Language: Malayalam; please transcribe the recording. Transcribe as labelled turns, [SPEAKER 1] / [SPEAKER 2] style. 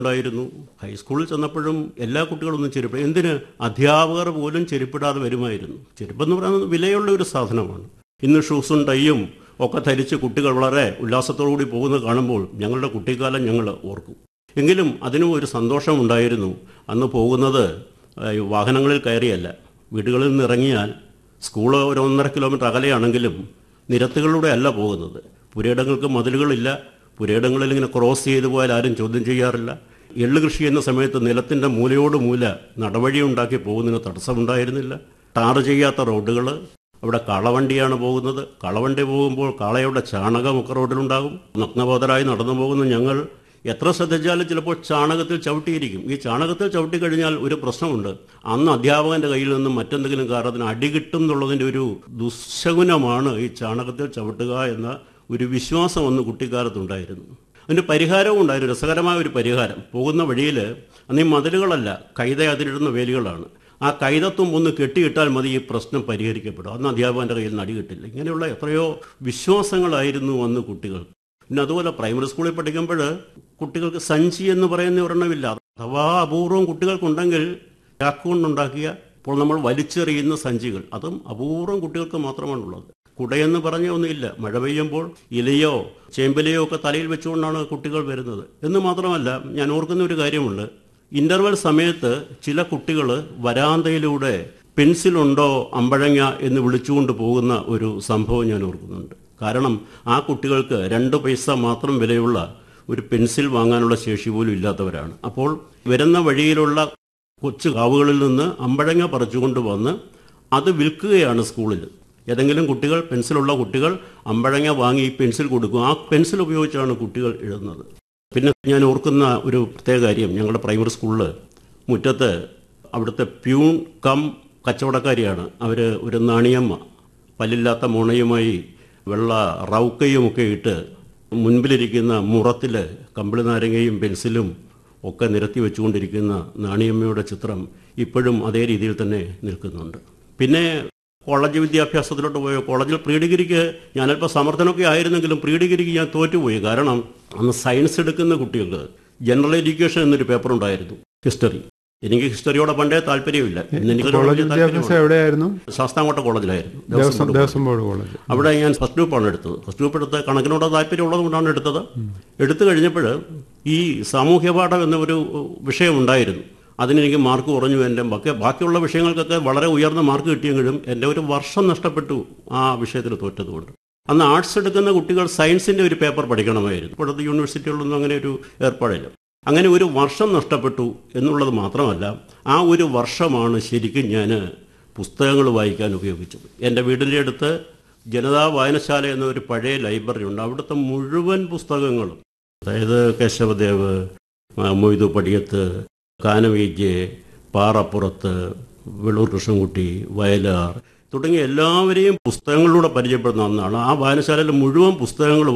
[SPEAKER 1] ഉണ്ടായിരുന്നു ഹൈസ്കൂളിൽ ചെന്നപ്പോഴും എല്ലാ കുട്ടികളൊന്നും ചെരുപ്പ് എന്തിന് അധ്യാപകർ പോലും ചെരുപ്പിടാതെ വരുമായിരുന്നു ചെരുപ്പെന്ന് പറയുന്നത് വിലയുള്ള ഒരു സാധനമാണ് ഇന്ന് ഷൂസും ടൈയും ഒക്കെ ധരിച്ച് കുട്ടികൾ വളരെ ഉല്ലാസത്തോടുകൂടി പോകുന്നത് കാണുമ്പോൾ ഞങ്ങളുടെ കുട്ടിക്കാലം ഞങ്ങൾ ഓർക്കും എങ്കിലും അതിനും ഒരു സന്തോഷമുണ്ടായിരുന്നു അന്ന് പോകുന്നത് ഏഹ്, വാഹനങ്ങളിൽ കയറിയല്ല വീടുകളിൽ നിന്ന് ഇറങ്ങിയാൽ സ്കൂൾ ഒരു ഒന്നര കിലോമീറ്റർ അകലെയാണെങ്കിലും നിരത്തുകളിലൂടെ അല്ല പോകുന്നത് പുരയിടങ്ങൾക്ക് മതിലുകളില്ല പുരയിടങ്ങളിൽ ഇങ്ങനെ ക്രോസ് ചെയ്തു പോയാൽ ആരും ചോദ്യം ചെയ്യാറില്ല എള്ള് കൃഷി ചെയ്യുന്ന സമയത്ത് നിലത്തിൻ്റെ മൂലയോട് മൂല നടവഴി ഉണ്ടാക്കി പോകുന്നതിന് തടസ്സമുണ്ടായിരുന്നില്ല ടാർ ചെയ്യാത്ത റോഡുകൾ അവിടെ കാളവണ്ടിയാണ് പോകുന്നത് കാളവണ്ടി പോകുമ്പോൾ കാളയുടെ ചാണകമൊക്കെ റോഡിലുണ്ടാകും നഗ്നബോധരായി നടന്നു പോകുന്ന ഞങ്ങൾ എത്ര ശ്രദ്ധിച്ചാലും ചിലപ്പോൾ ചാണകത്തിൽ ചവിട്ടിയിരിക്കും ഈ ചാണകത്തിൽ ചവിട്ടി കഴിഞ്ഞാൽ ഒരു പ്രശ്നമുണ്ട് അന്ന് അധ്യാപകന്റെ കയ്യിൽ നിന്നും മറ്റെന്തെങ്കിലും കാരണത്തിന് അടി കിട്ടും എന്നുള്ളതിൻ്റെ ഒരു ദുശകുനമാണ് ഈ ചാണകത്തിൽ ചവിട്ടുക എന്ന ഒരു വിശ്വാസം അന്ന് കുട്ടിക്കാലത്തുണ്ടായിരുന്നു അതിന് പരിഹാരവും ഉണ്ടായിരുന്നു രസകരമായ ഒരു പരിഹാരം പോകുന്ന വഴിയിൽ അന്ന് ഈ മതിലുകളല്ല കൈത അതിലിടുന്ന വേലികളാണ് ആ കൈതത്വം ഒന്ന് കെട്ടിയിട്ടാൽ മതി ഈ പ്രശ്നം പരിഹരിക്കപ്പെടും അന്ന് അധ്യാപകന്റെ കയ്യിൽ നിന്ന് അടി കിട്ടില്ല ഇങ്ങനെയുള്ള എത്രയോ വിശ്വാസങ്ങളായിരുന്നു അന്ന് കുട്ടികൾ പിന്നെ അതുപോലെ പ്രൈമറി സ്കൂളിൽ പഠിക്കുമ്പോൾ കുട്ടികൾക്ക് സഞ്ചി എന്ന് പറയുന്ന ഒരെണ്ണമില്ല അഥവാ അപൂർവം കുട്ടികൾക്കുണ്ടെങ്കിൽ ചാക്കുകൊണ്ടുണ്ടാക്കിയ ഇപ്പോൾ നമ്മൾ വലിച്ചെറിയുന്ന സഞ്ചികൾ അതും അപൂർവം കുട്ടികൾക്ക് മാത്രമാണുള്ളത് കുടയെന്ന് പറഞ്ഞ ഒന്നുമില്ല മഴ പെയ്യുമ്പോൾ ഇലയോ ചേമ്പലയോ ഒക്കെ തലയിൽ വെച്ചുകൊണ്ടാണ് കുട്ടികൾ വരുന്നത് എന്ന് മാത്രമല്ല ഞാൻ ഓർക്കുന്ന ഒരു കാര്യമുണ്ട് ഇന്റർവെൽ സമയത്ത് ചില കുട്ടികൾ വരാന്തയിലൂടെ പെൻസിലുണ്ടോ അമ്പഴങ്ങ എന്ന് വിളിച്ചുകൊണ്ട് പോകുന്ന ഒരു സംഭവം ഞാൻ ഓർക്കുന്നുണ്ട് കാരണം ആ കുട്ടികൾക്ക് രണ്ട് പൈസ മാത്രം വിലയുള്ള ഒരു പെൻസിൽ വാങ്ങാനുള്ള ശേഷി പോലും ഇല്ലാത്തവരാണ് അപ്പോൾ വരുന്ന വഴിയിലുള്ള കൊച്ചു കാവുകളിൽ നിന്ന് അമ്പഴങ്ങ പറിച്ചുകൊണ്ട് വന്ന് അത് വിൽക്കുകയാണ് സ്കൂളിൽ ഏതെങ്കിലും കുട്ടികൾ പെൻസിലുള്ള കുട്ടികൾ അമ്പഴങ്ങ വാങ്ങി ഈ പെൻസിൽ കൊടുക്കും ആ പെൻസിൽ ഉപയോഗിച്ചാണ് കുട്ടികൾ എഴുതുന്നത് പിന്നെ ഞാൻ ഓർക്കുന്ന ഒരു പ്രത്യേക കാര്യം ഞങ്ങളുടെ പ്രൈമറി സ്കൂളിൽ മുറ്റത്ത് അവിടുത്തെ പ്യൂൺ കം കച്ചവടക്കാരിയാണ് അവർ ഒരു നാണിയമ്മ പല്ലില്ലാത്ത മുണയുമായി വെള്ള റൗക്കയുമൊക്കെ ഇട്ട് മുൻപിലിരിക്കുന്ന മുറത്തിൽ കമ്പിളി നാരങ്ങയും പെൻസിലും ഒക്കെ നിരത്തി വെച്ചുകൊണ്ടിരിക്കുന്ന നാണിയമ്മയുടെ ചിത്രം ഇപ്പോഴും അതേ രീതിയിൽ തന്നെ നിൽക്കുന്നുണ്ട് പിന്നെ കോളേജ് വിദ്യാഭ്യാസത്തിലോട്ട് പോയ കോളേജിൽ പ്രീ ഡിഗ്രിക്ക് ഞാനല്പം സമർത്ഥനമൊക്കെ ആയിരുന്നെങ്കിലും പ്രീ ഡിഗ്രിക്ക് ഞാൻ തോറ്റുപോയി കാരണം അന്ന് സയൻസ് എടുക്കുന്ന കുട്ടികൾക്ക് ജനറൽ എഡ്യൂക്കേഷൻ എന്നൊരു പേപ്പർ ഉണ്ടായിരുന്നു ഹിസ്റ്ററി എനിക്ക് ഹിസ്റ്ററിയോടെ പണ്ടേ താല്പര്യമില്ല ഇന്ന് എനിക്കൊരു
[SPEAKER 2] കോളേജ്
[SPEAKER 1] വലിയ
[SPEAKER 2] വിദ്യാഭ്യാസം
[SPEAKER 1] താല്പര്യമാണ്.
[SPEAKER 2] എവിടെയായിരുന്നു
[SPEAKER 1] ശാസ്താംകോട്ട കോളേജിലായിരുന്നു Devaswom
[SPEAKER 2] Devaswom
[SPEAKER 1] board
[SPEAKER 2] Devaswom board college
[SPEAKER 1] അവിടെ ഞാൻ ഫസ്റ്റ് ഗ്രൂപ്പാണ് എടുത്തത് ഫസ്റ്റ് ഗ്രൂപ്പ് എടുത്ത് കണക്കിനോട് താല്പര്യമുള്ളത് കൊണ്ടാണ് എടുത്തത് എടുത്തു കഴിഞ്ഞപ്പോൾ ഈ സാമൂഹ്യ പാഠം എന്ന ഒരു വിഷയം ഉണ്ടായിരുന്നു അതിനെനിക്ക് മാർക്ക് കുറഞ്ഞു എൻ്റെ ബാക്കി ബാക്കിയുള്ള വിഷയങ്ങൾക്കൊക്കെ വളരെ ഉയർന്ന മാർക്ക് കിട്ടിയെങ്കിലും എൻ്റെ ഒരു വർഷം നഷ്ടപ്പെട്ടു ആ വിഷയത്തിൽ തോറ്റതുകൊണ്ട് അന്ന് ആർട്സ് എടുക്കുന്ന കുട്ടികൾ സയൻസിൻ്റെ ഒരു പേപ്പർ പഠിക്കണമായിരുന്നു ഇപ്പോഴത്തെ യൂണിവേഴ്സിറ്റികളിലൊന്നും അങ്ങനെ ഒരു ഏർപ്പാടില്ല അങ്ങനെ ഒരു വർഷം നഷ്ടപ്പെട്ടു എന്നുള്ളത് മാത്രമല്ല ആ ഒരു വർഷമാണ് ശരിക്കും ഞാൻ പുസ്തകങ്ങൾ വായിക്കാൻ ഉപയോഗിച്ചത് എൻ്റെ വീടിൻ്റെ അടുത്ത് ജനതാ വായനശാല എന്ന ഒരു പഴയ ലൈബ്രറി ഉണ്ട് അവിടുത്തെ മുഴുവൻ പുസ്തകങ്ങളും അതായത് കേശവദേവ് ആ, മൊയ്തു പടിയത്ത് കാനവീജ് പാറപ്പുറത്ത് വെള്ളൂർ കൃഷ്ണൻകുട്ടി വയലാർ തുടങ്ങിയ എല്ലാവരെയും പുസ്തകങ്ങളിലൂടെ പരിചയപ്പെടുന്ന ഒന്നാണ് ആ വായനശാലയിലെ മുഴുവൻ പുസ്തകങ്ങൾ